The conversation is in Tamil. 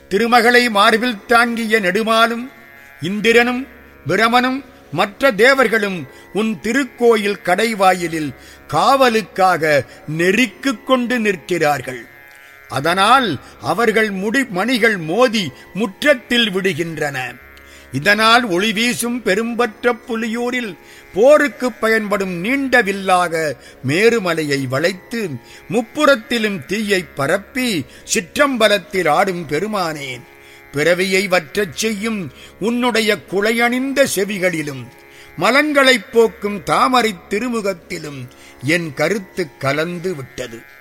திருமகளை மார்பில் தாங்கிய நெடுமாலும் இந்திரனும் பிரமனும் மற்ற தேவர்களும் உன் திருக்கோயில் கடைவாயிலில் காவலுக்காக நெருக்கிக் கொண்டு நிற்கிறார்கள் அதனால் அவர்கள் முடி மணிகள் மோதி முற்றத்தில் விடுகின்றன இதனால் ஒளி வீசும் பெரும்பற்ற புலியூரில் போருக்கு பயன்படும் நீண்ட வில்லாக மேருமலையை வளைத்து முப்புறத்திலும் தீயை பரப்பி சிற்றம்பலத்தில் ஆடும் பெருமானே பிறவியை வற்றச் செய்யும் உன்னுடைய குளையணிந்த செவிகளிலும் மலன்களைப் போக்கும் தாமரைத் திருமுகத்திலும் என் கருத்து கலந்து விட்டது